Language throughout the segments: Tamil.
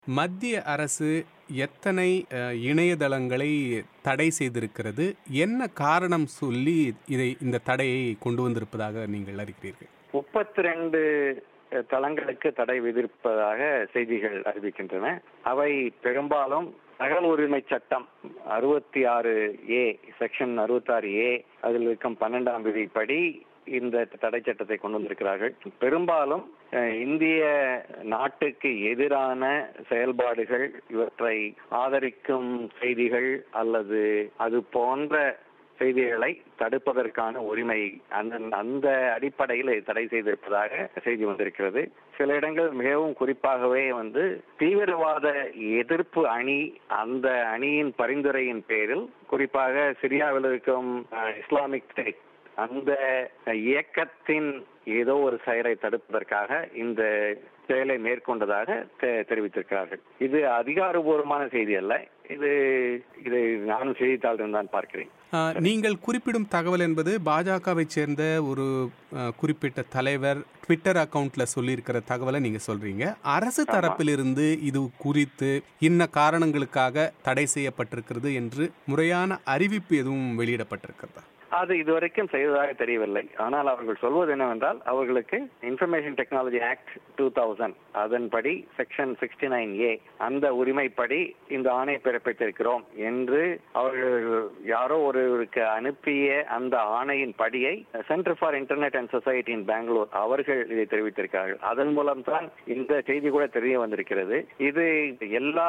மத்திய அரசு எத்தனை அஹ், இணையதளங்களை தடை செய்திருக்கிறது என்ன காரணம் சொல்லி இதை இந்த தடையை கொண்டு வந்திருப்பதாக நீங்கள் அறிகிறீர்கள் முப்பத்தி ரெண்டு தளங்களுக்கு தடை விதிப்பதாக செய்திகள் அறிவிக்கின்றன அவை பெரும்பாலும் தகவல் உரிமை சட்டம் அறுபத்தி ஆறு ஏ செக்ஷன் அறுபத்தாறு ஏ அதில் இருக்கும் பன்னெண்டாம் விதிப்படி இந்த தடை சட்டத்தை கொண்டு வந்திருக்கிறார்கள் பெரும்பாலும் அஹ், இந்திய நாட்டுக்கு எதிரான செயல்பாடுகள் இவற்றை ஆதரிக்கும் செய்திகள் அல்லது அது போன்ற செய்திகளை தடுப்பதற்கான உரிமை அந்த அந்த அடிப்படையில் இதை தடை செய்திருப்பதாக செய்தி வந்திருக்கிறது சில இடங்கள் மிகவும் குறிப்பாகவே வந்து தீவிரவாத எதிர்ப்பு அணி அந்த அணியின் பரிந்துரையின் பேரில் குறிப்பாக சிரியாவில் இருக்கும் அஹ், இஸ்லாமிக் ஸ்டேட் அந்த இயக்கத்தின் ஏதோ ஒரு செயலை தடுப்பதற்காக இந்த செயலை மேற்கொண்டதாக தெ- தெரிவித்திருக்கிறார்கள் இது அதிகாரபூர்வமான செய்தி அல்ல இது இதை நானும் செய்தித்தாளில் தான் பார்க்கிறேன் அஹ், நீங்கள் குறிப்பிடும் தகவல் என்பது பாஜகவை சேர்ந்த ஒரு அஹ், குறிப்பிட்ட தலைவர் ட்விட்டர் அக்கவுண்ட்ல சொல்லியிருக்கிற தகவலை நீங்க சொல்றீங்க அரசு தரப்பிலிருந்து இது குறித்து இன்ன காரணங்களுக்காக தடை செய்யப்பட்டிருக்கிறது என்று முறையான அறிவிப்பு எதுவும் வெளியிடப்பட்டிருக்கிறதா அது இதுவரைக்கும் செய்ததாக தெரியவில்லை ஆனால் அவர்கள் சொல்வது என்னவென்றால் அவர்களுக்கு information technology act two thousand அதன்படி செக்ஷன் சிக்ஸ்டி நைன் ஏ அந்த உரிமைப்படி இந்த ஆணை பிறப்பித்திருக்கிறோம் என்று அவர்கள் யாரோ ஒருவருக்கு அனுப்பிய அந்த ஆணையின் படியை centre for internet and society in Bangalore அவர்கள் இதை தெரிவித்திருக்கிறார்கள் அதன் மூலம் தான் இந்த செய்தி கூட தெரிய வந்திருக்கிறது இது எல்லா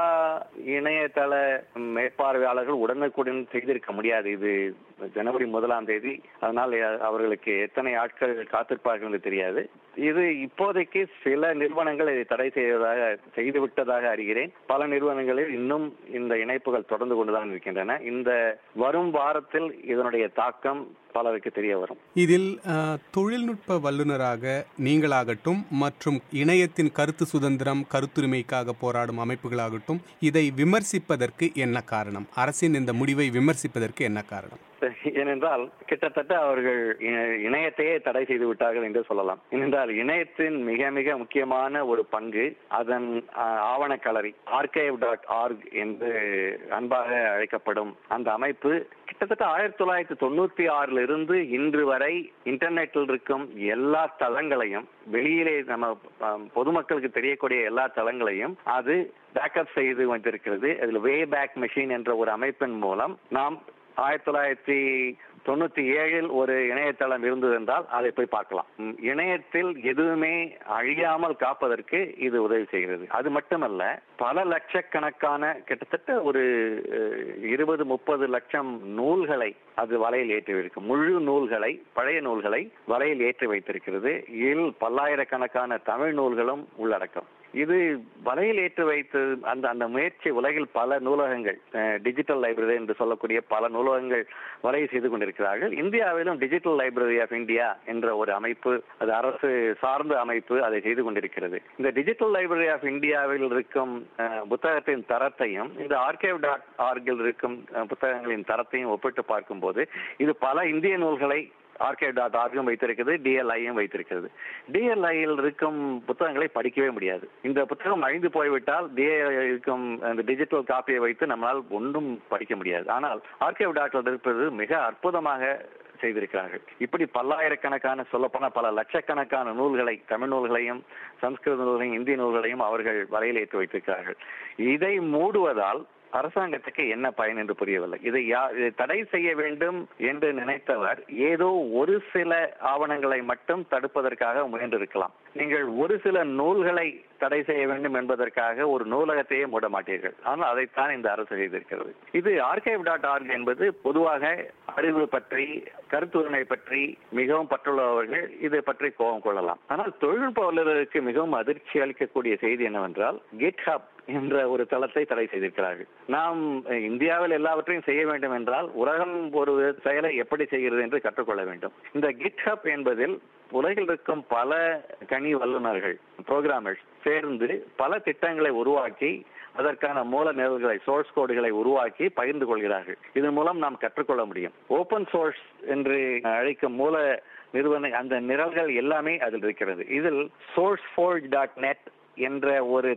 இணையதள மேற்பார்வையாளர்கள் உடனுக்குடன் செய்திருக்க முடியாது இது ஜனவரி முதலாம் தேதி அதனால் அவர்களுக்கு எத்தனை ஆட்கள் காத்திருப்பார்கள் என்று தெரியாது இது இப்போதைக்கு சில நிறுவனங்கள் இதை தடை செய்வதாக செய்துவிட்டதாக அறிகிறேன் பல நிறுவனங்களில் இன்னும் இந்த இணைப்புகள் தொடர்ந்து கொண்டுதான் இருக்கின்றன இந்த வரும் வாரத்தில் இதனுடைய தாக்கம் பலருக்கு தெரிய வரும் இதில் அஹ், தொழில்நுட்ப வல்லுநராக நீங்களாகட்டும் மற்றும் இணையத்தின் கருத்து சுதந்திரம் கருத்துரிமைக்காக போராடும் அமைப்புகளாகட்டும் இதை விமர்சிப்பதற்கு என்ன காரணம் அரசின் இந்த முடிவை விமர்சிப்பதற்கு என்ன காரணம் ஏனென்றால் கிட்டத்தட்ட அவர்கள் இ- இணையத்தையே தடை செய்து விட்டார்கள் என்று சொல்லலாம் ஏனென்றால் இணையத்தின் மிக மிக முக்கியமான ஒரு பங்கு அதன் ah, Aavanakalari archive dot org என்று அன்பாக அழைக்கப்படும் அந்த அமைப்பு கிட்டத்தட்ட ஆயிரத்தி தொள்ளாயிரத்தி தொண்ணூத்தி ஆறுல இருந்து இன்று வரை இன்டர்நெட்டில் இருக்கும் எல்லா தளங்களையும் வெளியிலே நம்ம ஆஹ், பொதுமக்களுக்கு தெரியக்கூடிய எல்லா தளங்களையும் அது பேக்கப் செய்து வந்திருக்கிறது அதில் வே பேக் மெஷின் என்ற ஒரு அமைப்பின் மூலம் நாம் ஆயிரத்தி தொள்ளாயிரத்தி தொண்ணூத்தி ஏழில் ஒரு இணையதளம் இருந்தது என்றால் அதை போய் பார்க்கலாம் ம், இணையத்தில் எதுவுமே அழியாமல் காப்பதற்கு இது உதவி செய்கிறது அது மட்டுமல்ல பல லட்சக்கணக்கான கிட்டத்தட்ட ஒரு அஹ், இருபது முப்பது லட்சம் நூல்களை அது வலையில் ஏற்றி வைக்கும் முழு நூல்களை பழைய நூல்களை வலையில் ஏற்றி வைத்திருக்கிறது இதில் பல்லாயிரக்கணக்கான தமிழ் நூல்களும் உள்ளடக்கம் இது வலையில் ஏற்றி வைத்து அந்த அந்த முயற்சி உலகில் பல நூலகங்கள் டிஜிட்டல் லைப்ரரி என்று சொல்லக்கூடிய பல நூலகங்கள் வலையை செய்து கொண்டிருக்கிறார்கள் இந்தியாவிலும் டிஜிட்டல் லைப்ரரி ஆஃப் இந்தியா என்ற ஒரு அமைப்பு அது அரசு சார்ந்த அமைப்பு அதை செய்து கொண்டிருக்கிறது இந்த டிஜிட்டல் லைப்ரரி ஆஃப் இந்தியாவில் இருக்கும் அஹ், புத்தகத்தின் தரத்தையும் இந்த ஆர்கேவ் டாட் ஆர்கில் இருக்கும் அஹ், புத்தகங்களின் தரத்தையும் ஒப்பிட்டு பார்க்கும்போது இது பல இந்திய நூல்களை ஆர்கேவ் டாட் ஆர்கும் வைத்திருக்கிறது டிஎல்ஐயும் வைத்திருக்கிறது டிஎல்ஐயில் இருக்கும் புத்தகங்களை படிக்கவே முடியாது இந்த புத்தகம் அழிந்து போய்விட்டால் DLI இருக்கும் அந்த டிஜிட்டல் காப்பியை வைத்து நம்மளால் ஒன்றும் படிக்க முடியாது ஆனால் ஆர்கேவ் டாட்டில் இருப்பது மிக அற்புதமாக செய்திருக்கிறார்கள் இப்படி பல்லாயிரக்கணக்கான சொல்லப்போன பல லட்சக்கணக்கான நூல்களை தமிழ் நூல்களையும் சம்ஸ்கிருத நூல்களையும் இந்தி நூல்களையும் அவர்கள் வலையில் ஏற்றி வைத்திருக்கிறார்கள் இதை மூடுவதால் அரசாங்கத்துக்கு என்ன பயன் என்று புரியவில்லை இதை யா- இதை தடை செய்ய வேண்டும் என்று நினைத்தவர் ஏதோ ஒரு சில ஆவணங்களை மட்டும் தடுப்பதற்காக முயன்றிருக்கலாம் நீங்கள் ஒரு சில நூல்களை தடை செய்ய வேண்டும் என்பதற்காக ஒரு நூலகத்தையே மூட மாட்டீர்கள் ஆனால் அதைத்தான் இந்த அரசு செய்திருக்கிறது இது ஆர்கைவ் டாட் ஆர்க் என்பது பொதுவாக அறிவு பற்றி கருத்துரிமை பற்றி மிகவும் பற்றுள்ளவர்கள் இதை பற்றி கோபம் கொள்ளலாம் ஆனால் தொழில்நுட்ப வல்லுநருக்கு மிகவும் அதிர்ச்சி அளிக்கக்கூடிய செய்தி என்னவென்றால் GitHub என்ற ஒரு தளத்தை தடை செய்திருக்கிறார்கள் நாம் அஹ், இந்தியாவில் எல்லாவற்றையும் செய்ய வேண்டும் என்றால் உலகம் ஒரு செயலை எப்படி செய்கிறது என்று கற்றுக்கொள்ள வேண்டும் இந்த GitHub என்பதில் உலகில் இருக்கும் பல கனி வல்லுநர்கள் புரோகிராமர்ஸ் சேர்ந்து பல திட்டங்களை உருவாக்கி அதற்கான மூல நிரல்களை சோர்ஸ் கோடுகளை உருவாக்கி பகிர்ந்து கொள்கிறார்கள் இதன் மூலம் நாம் கற்றுக்கொள்ள முடியும் ஓபன் சோர்ஸ் என்று அழைக்கும் மூல நிறுவன அந்த நிரல்கள் எல்லாமே அதில் இருக்கிறது இதில் சோர்ஸ் ஃபோர்ஜ் டாட் நெட் என்ற ஒரு தளம்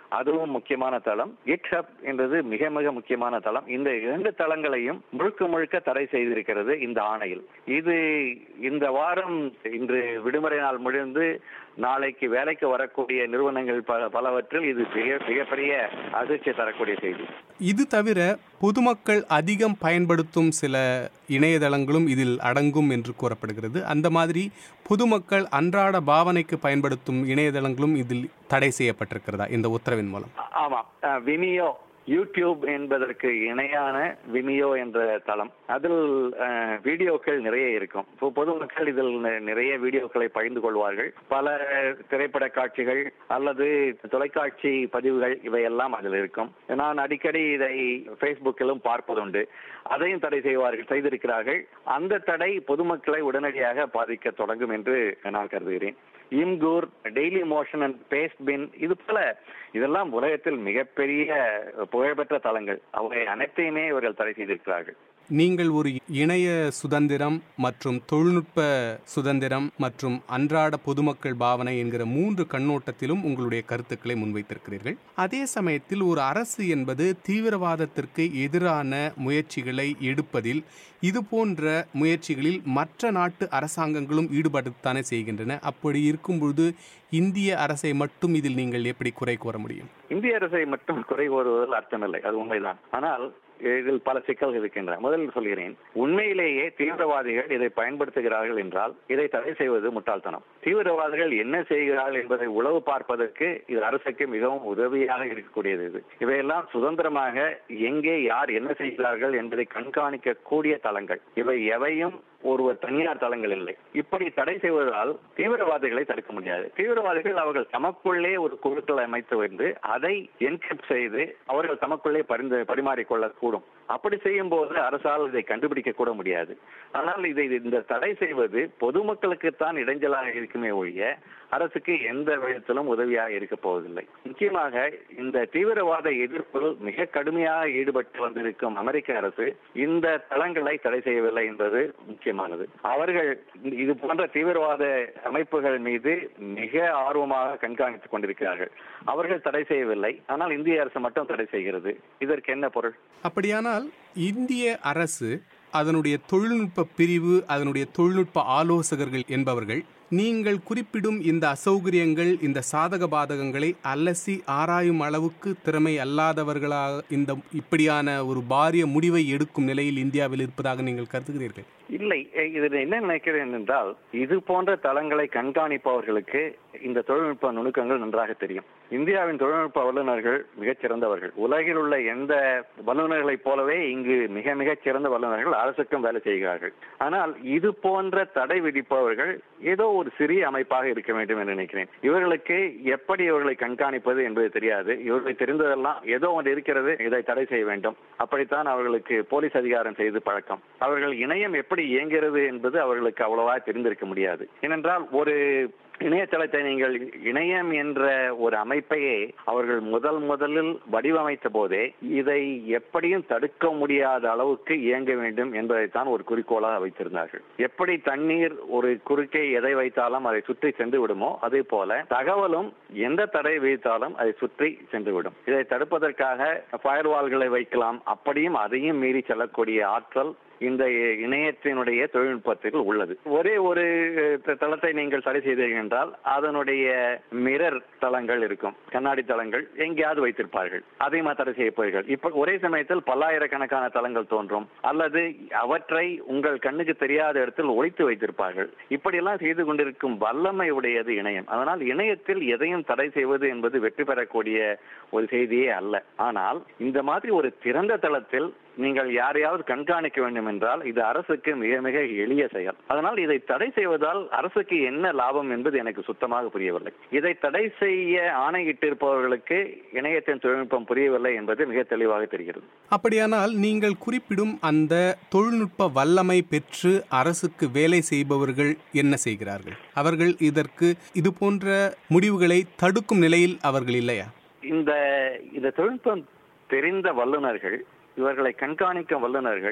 அதுவும் முக்கியமான தளம் GitHub என்றது மிக மிக முக்கியமான தளம் இந்த இரண்டு தளங்களையும் முழுக்க முழுக்க தடை செய்திருக்கிறது இந்த ஆணையில் இது இந்த வாரம் இன்று விடுமுறை நாள் முடிந்து நாளைக்கு வேலைக்கு வரக்கூடிய நிறுவனங்கள் பல பலவற்றில் இது மிக மிகப்பெரிய அதிர்ச்சி தரக்கூடிய செய்தி இது தவிர பொதுமக்கள் அதிகம் பயன்படுத்தும் சில இணையதளங்களும் இதில் அடங்கும் என்று கூறப்படுகிறது அந்த மாதிரி பொதுமக்கள் அன்றாட பாவனைக்கு பயன்படுத்தும் இணையதளங்களும் இதில் தடை செய்யப்பட்டிருக்கிறதா இந்த உத்தரவின் மூலம் ஆமா அஹ், விமியோ யூடியூப் என்பதற்கு இணையான விமியோ என்ற தளம் அதில் அஹ், வீடியோக்கள் நிறைய இருக்கும் இப்போ பொதுமக்கள் இதில் நி- நிறைய வீடியோக்களை பகிர்ந்து கொள்வார்கள் பல திரைப்பட காட்சிகள் அல்லது தொலைக்காட்சி பதிவுகள் இவையெல்லாம் அதில் இருக்கும் நான் அடிக்கடி இதை ஃபேஸ்புக்கிலும் பார்ப்பதுண்டு அதையும் தடை செய்வார்கள் செய்திருக்கிறார்கள் அந்த தடை பொதுமக்களை உடனடியாக பாதிக்க தொடங்கும் என்று நான் கருதுகிறேன் Imgur Dailymotion and Pastebin இது போல இதெல்லாம் உலகத்தில் மிகப்பெரிய புகழ்பெற்ற தளங்கள் அவை அனைத்தையுமே இவர்கள் தடை செய்திருக்கிறார்கள் நீங்கள் ஒரு இணைய சுதந்திரம் மற்றும் தொழில்நுட்ப சுதந்திரம் மற்றும் அன்றாட பொதுமக்கள் பாவனை என்கிற மூன்று கண்ணோட்டத்திலும் உங்களுடைய கருத்துக்களை முன்வைத்திருக்கிறீர்கள் அதே சமயத்தில் ஒரு அரசு என்பது தீவிரவாதத்திற்கு எதிரான முயற்சிகளை எடுப்பதில் இது போன்ற முயற்சிகளில் மற்ற நாட்டு அரசாங்கங்களும் ஈடுபடுத்தானே செய்கின்றன அப்படி இருக்கும் பொழுது இந்திய அரசை மட்டும் இதில் நீங்கள் எப்படி குறை கூற முடியும் இந்திய அரசை மட்டும் குறை கூறுவதில் அர்த்தமில்லை அது உண்மைதான் ஆனால் இதில் பல சிக்கல்கள் இருக்கின்றன முதலில் சொல்கிறேன் உண்மையிலேயே தீவிரவாதிகள் இதை பயன்படுத்துகிறார்கள் என்றால் இதை தடை செய்வது முட்டாள்தனம் தீவிரவாதிகள் என்ன செய்கிறார்கள் என்பதை உளவு பார்ப்பதற்கு இது அரசுக்கு மிகவும் உதவியாக இருக்கக்கூடியது இது இவையெல்லாம் சுதந்திரமாக எங்கே யார் என்ன செய்கிறார்கள் என்பதை கண்காணிக்க கூடிய தளங்கள் இவை எவையும் ஒருவர் தனியார் தளங்கள் இல்லை இப்படி தடை செய்வதால் தீவிரவாதிகளை தடுக்க முடியாது தீவிரவாதிகள் அவர்கள் தமக்குள்ளே ஒரு குழுக்களை அமைத்து வந்து அதை என்கிரிப்ட் செய்து அவர்கள் தமக்குள்ளே பரிந்து பரிமாறிக்கொள்ள கூடும் அப்படி செய்யும் போது அரசால் இதை கண்டுபிடிக்க கூட முடியாது ஆனால் இதை இந்த தடை செய்வது பொதுமக்களுக்குத்தான் இடைஞ்சலாக இருக்குமே ஒழிய அரசுக்கு எந்த விதத்திலும் உதவியாக இருக்க போவதில்லை முக்கியமாக இந்த தீவிரவாத எதிர்ப்பில் மிக கடுமையாக ஈடுபட்டு வந்திருக்கும் அமெரிக்க அரசு இந்த தளங்களை தடை செய்யவில்லை என்பது முக்கியமானது அவர்கள் இது போன்ற தீவிரவாத அமைப்புகள் மீது மிக ஆர்வமாக கண்காணித்துக் கொண்டிருக்கிறார்கள் அவர்கள் தடை செய்யவில்லை ஆனால் இந்திய அரசு மட்டும் தடை செய்கிறது இதற்கு என்ன பொருள் அப்படியானால் இந்திய அரசு அதனுடைய தொழில்நுட்ப பிரிவு அதனுடைய தொழில்நுட்ப ஆலோசகர்கள் என்பவர்கள் நீங்கள் குறிப்பிடும் இந்த அசௌகரியங்கள் இந்த சாதக பாதகங்களை அலசி ஆராயும் அளவுக்கு திறமை அல்லாதவர்களாக இந்த இப்படியான ஒரு பாரிய முடிவை எடுக்கும் நிலையில் இந்தியாவில் இருப்பதாக நீங்கள் கருதுகிறீர்கள் இல்லை இதில் என்ன நினைக்கிறேன் என்றால் இது போன்ற தளங்களை கண்காணிப்பவர்களுக்கு இந்த தொழில்நுட்ப நுணுக்கங்கள் நன்றாக தெரியும் இந்தியாவின் தொழில்நுட்ப வல்லுநர்கள் மிகச் சிறந்தவர்கள் உலகில் உள்ள எந்த வல்லுநர்களைப் போலவே இங்கு மிக மிகச் சிறந்த வல்லுநர்கள் அரசுக்கும் வேலை செய்கிறார்கள் ஆனால் இது போன்ற தடை விதிப்பவர்கள் ஏதோ ஒரு சிறிய அமைப்பாக இருக்க வேண்டும் என்று நினைக்கிறேன் இவர்களுக்கு எப்படி இவர்களை கண்காணிப்பது என்பது தெரியாது இவர்களுக்கு தெரிந்ததெல்லாம் ஏதோ ஒன்று இருக்கிறது இதை தடை செய்ய வேண்டும் அப்படித்தான் அவர்களுக்கு போலீஸ் அதிகாரம் செய்து பழக்கம் அவர்கள் இணையம் எப்படி இயங்குகிறது என்பது அவர்களுக்கு அவ்வளவா தெரிந்திருக்க முடியாது ஏனென்றால் ஒரு இணையதளத்தை நீங்கள் இணையம் என்ற ஒரு அமைப்பையே அவர்கள் முதல் முதலில் வடிவமைத்த போதே இதை எப்படியும் தடுக்க முடியாத அளவுக்கு இயங்க வேண்டும் என்பதைத்தான் ஒரு குறிக்கோளாக வைத்திருந்தார்கள் எப்படி தண்ணீர் ஒரு குறுக்கே எதை வைத்தாலும் அதை சுற்றி சென்று விடுமோ அதே போல தகவலும் எந்த தடை வைத்தாலும் அதை சுற்றி சென்றுவிடும் இதை தடுப்பதற்காக ஃபயர்வால்களை வைக்கலாம் அப்படியும் அதையும் மீறி செல்லக்கூடிய ஆற்றல் இந்த இணையத்தினுடைய தொழில்நுட்பத்தில் உள்ளது ஒரே ஒரு தளத்தை நீங்கள் தடை செய்தீர்கள் என்றால் அதனுடைய மிரர் தளங்கள் இருக்கும் கண்ணாடி தளங்கள் எங்கேயாவது வைத்திருப்பார்கள் அதையும் தடை செய்யப்படுகள் இப்ப ஒரே சமயத்தில் பல்லாயிரக்கணக்கான தளங்கள் தோன்றும் அல்லது அவற்றை உங்கள் கண்ணுக்கு தெரியாத இடத்தில் ஒழித்து வைத்திருப்பார்கள் இப்படியெல்லாம் செய்து கொண்டிருக்கும் வல்லமை உடையது இணையம் அதனால் இணையத்தில் எதையும் தடை செய்வது என்பது வெற்றி பெறக்கூடிய ஒரு செய்தியே அல்ல ஆனால் இந்த மாதிரி ஒரு திறந்த தளத்தில் நீங்கள் யாரையாவது கண்காணிக்க வேண்டும் என்றால் இது அரசுக்கு மிக மிக எளிய செயல் அதனால் இதை தடை செய்வதால் அரசுக்கு என்ன லாபம் என்பது எனக்கு சுத்தமாக புரியவில்லை இதை தடை செய்ய ஆணையிட்டிருப்பவர்களுக்கு இணையத்தின் தொழில்நுட்பம் புரியவில்லை என்பது மிக தெளிவாக தெரிகிறது அப்படியானால் நீங்கள் குறிப்பிடும் அந்த தொழில்நுட்ப வல்லமை பெற்று அரசுக்கு வேலை செய்பவர்கள் என்ன செய்கிறார்கள் அவர்கள் இதற்கு இது போன்ற முடிவுகளை தடுக்கும் நிலையில் அவர்கள் இல்லையா இந்த இந்த தொழில்நுட்பம் தெரிந்த வல்லுநர்கள் இவர்களை கண்காணிக்கும் வல்லுநர்கள்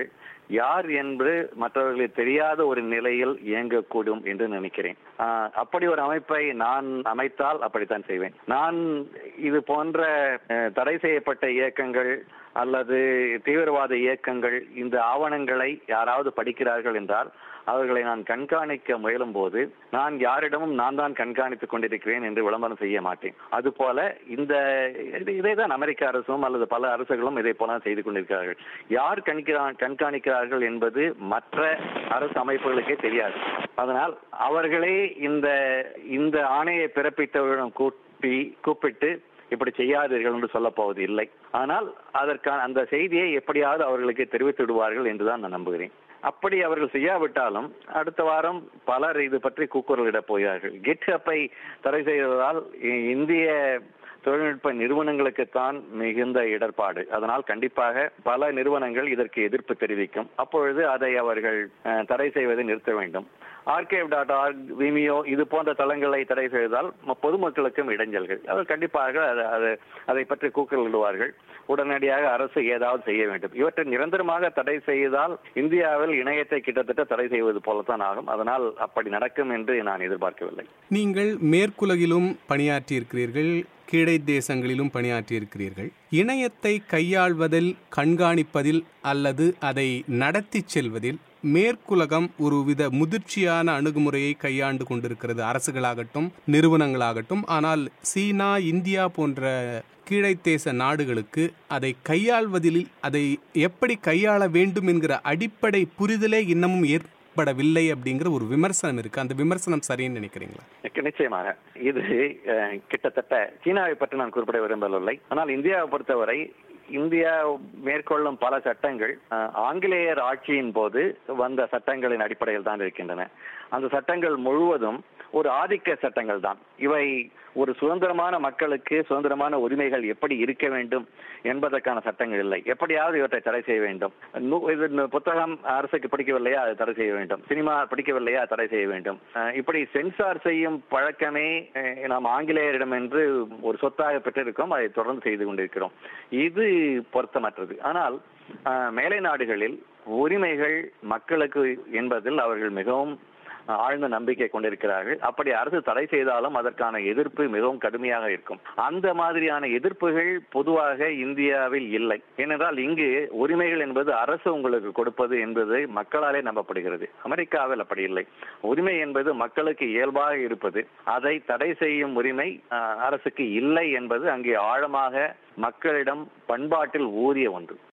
யார் என்று மற்றவர்களுக்கு தெரியாத ஒரு நிலையில் இயங்கக்கூடும் என்று நினைக்கிறேன் ஆஹ், அப்படி ஒரு அமைப்பை நான் அமைத்தால் அப்படித்தான் செய்வேன் நான் இது போன்ற அஹ், தடை செய்யப்பட்ட இயக்கங்கள் அல்லது தீவிரவாத இயக்கங்கள் இந்த ஆவணங்களை யாராவது படிக்கிறார்கள் என்றால் அவர்களை நான் கண்காணிக்க முயலும் போது நான் யாரிடமும் நான் தான் கண்காணித்துக் கொண்டிருக்கிறேன் என்று விளம்பரம் செய்ய மாட்டேன் அதுபோல இந்த இதை தான் அமெரிக்க அரசும் அல்லது பல அரசுகளும் இதை போல செய்து கொண்டிருக்கிறார்கள் யார் கணிக்கிறா கண்காணிக்கிறார்கள் என்பது மற்ற அரசு அமைப்புகளுக்கே தெரியாது அதனால் அவர்களே இந்த இந்த ஆணையை பிறப்பித்தவரிடம் கூட்டி கூப்பிட்டு இப்படி செய்யாதீர்கள் என்று சொல்லப் போவது இல்லை ஆனால் அதற்கான அந்த செய்தியை எப்படியாவது அவர்களுக்கு தெரிவித்து விடுவார்கள் என்றுதான் நான் நம்புகிறேன் அப்படி அவர்கள் செய்யாவிட்டாலும் அடுத்த வாரம் பலர் இது பற்றி கூக்குரலிடப் போகிறார்கள் கிட் அப்பை தடை செய்வதால் இ- இந்திய தொழில்நுட்ப நிறுவனங்களுக்குத்தான் மிகுந்த இடர்பாடு அதனால் கண்டிப்பாக பல நிறுவனங்கள் இதற்கு எதிர்ப்பு தெரிவிக்கும் அப்பொழுது அதை அவர்கள் அஹ், தடை செய்வதை நிறுத்த வேண்டும் ஆர்கேவ் டாட் ஆர்க் விமியோ இது போன்ற தளங்களை தடை செய்வதால் ம- பொதுமக்களுக்கும் இடைஞ்சல்கள் அவர் கண்டிப்பாக அது- அது அதை பற்றி கூக்குரலிடுவார்கள் உடனடியாக அரசு ஏதாவது செய்ய வேண்டும் இவற்றை நிரந்தரமாக தடை செய்தால் இந்தியாவில் இணையத்தை கிட்டத்தட்ட தடை செய்வது போலத்தான் ஆகும் அதனால் அப்படி நடக்கும் என்று நான் எதிர்பார்க்கவில்லை நீங்கள் மேற்குலகிலும் பணியாற்றியிருக்கிறீர்கள் கீழை தேசங்களிலும் பணியாற்றியிருக்கிறீர்கள் இணையத்தை கையாள்வதில் கண்காணிப்பதில் அல்லது அதை நடத்தி செல்வதில் மேற்குலகம் ஒருவித முதிர்ச்சியான அணுகுமுறையை கையாண்டு கொண்டிருக்கிறது அரசுகளாகட்டும் நிறுவனங்களாகட்டும் ஆனால் சீனா இந்தியா போன்ற கீழைத்தேச நாடுகளுக்கு அதை கையாள்வதில் அதை எப்படி கையாள வேண்டும் என்கிற அடிப்படை புரிதலே இன்னமும் ஏற்படவில்லை அப்படிங்கிற ஒரு விமர்சனம் இருக்கு அந்த விமர்சனம் சரின்னு நினைக்கிறீங்களா நிச்ச- நிச்சயமாக இது அஹ், கிட்டத்தட்ட சீனாவை பற்றி நான் குறிப்பிட விரும்பவில்லை ஆனால் இந்தியாவை பொறுத்தவரை இந்தியா மேற்கொள்ளும் பல சட்டங்கள் அஹ், ஆங்கிலேயர் ஆட்சியின் போது வந்த சட்டங்களின் அடிப்படையில் தான் இருக்கின்றன அந்த சட்டங்கள் முழுவதும் ஒரு ஆதிக்க சட்டங்கள் தான் இவை ஒரு சுதந்திரமான மக்களுக்கு சுதந்திரமான உரிமைகள் எப்படி இருக்க வேண்டும் என்பதற்கான சட்டங்கள் இல்லை எப்படியாவது இவற்றை தடை செய்ய வேண்டும் நூ- இது நு- புத்தகம் அரசுக்கு பிடிக்கவில்லையா அதை தடை செய்ய வேண்டும் சினிமா பிடிக்கவில்லையா தடை செய்ய வேண்டும் அஹ் இப்படி சென்சார் செய்யும் பழக்கமே அஹ், நாம் ஆங்கிலேயரிடம் என்று ஒரு சொத்தாக பெற்றிருக்கோம் அதை தொடர்ந்து செய்து கொண்டிருக்கிறோம் இது பொருத்தமற்றது ஆனால் அஹ், மேலை நாடுகளில் உரிமைகள் மக்களுக்கு என்பதில் அவர்கள் மிகவும் ஆழ்ந்த நம்பிக்கை கொண்டிருக்கிறார்கள் அப்படி அரசு தடை செய்தாலும் அதற்கான எதிர்ப்பு மிகவும் கடுமையாக இருக்கும் அந்த மாதிரியான எதிர்ப்புகள் பொதுவாக இந்தியாவில் இல்லை ஏனென்றால் இங்கு உரிமைகள் என்பது அரசு உங்களுக்கு கொடுப்பது என்பது மக்களாலே நம்பப்படுகிறது அமெரிக்காவில் அப்படி இல்லை உரிமை என்பது மக்களுக்கு இயல்பாக இருப்பது அதை தடை செய்யும் உரிமை அஹ், அரசுக்கு இல்லை என்பது அங்கே ஆழமாக மக்களிடம் பண்பாட்டில் ஊறிய ஒன்று